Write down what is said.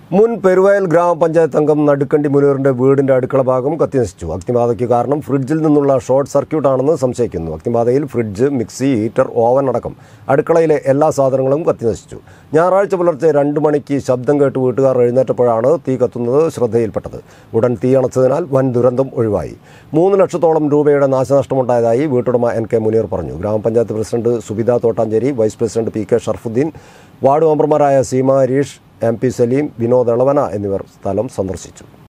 മുൻ പെരുവയൽ ഗ്രാമപഞ്ചായത്ത് അംഗം നടുക്കണ്ടി മുനീറിന്റെ വീടിന്റെ അടുക്കള ഭാഗം കത്തിനശിച്ചു അഗ്നിബാധയ്ക്ക് കാരണം ഫ്രിഡ്ജിൽ നിന്നുള്ള ഷോർട്ട് സർക്യൂട്ടാണെന്ന് സംശയിക്കുന്നു അഗ്നിബാധയിൽ ഫ്രിഡ്ജ് മിക്സി ഹീറ്റർ ഓവൻ അടക്കം അടുക്കളയിലെ എല്ലാ സാധനങ്ങളും കത്തിനശിച്ചു ഞായറാഴ്ച പുലർച്ചെ രണ്ട് മണിക്ക് ശബ്ദം കേട്ട് വീട്ടുകാർ എഴുന്നേറ്റപ്പോഴാണ് തീ കത്തുന്നത് ശ്രദ്ധയിൽപ്പെട്ടത് ഉടൻ തീ അണച്ചതിനാൽ വൻ ദുരന്തം ഒഴിവായി മൂന്ന് ലക്ഷത്തോളം രൂപയുടെ നാശനഷ്ടമുണ്ടായതായി വീട്ടുടമ എൻ കെ മുനീർ പറഞ്ഞു ഗ്രാമപഞ്ചായത്ത് president Subitha Thottancheri vice president P K Sharfuddeen ward മെമ്പർമാരായ സീമ ഹരീഷ് എം പി സലീം വിനോദ് എളവന എന്നിവർ സ്ഥലം സന്ദർശിച്ചു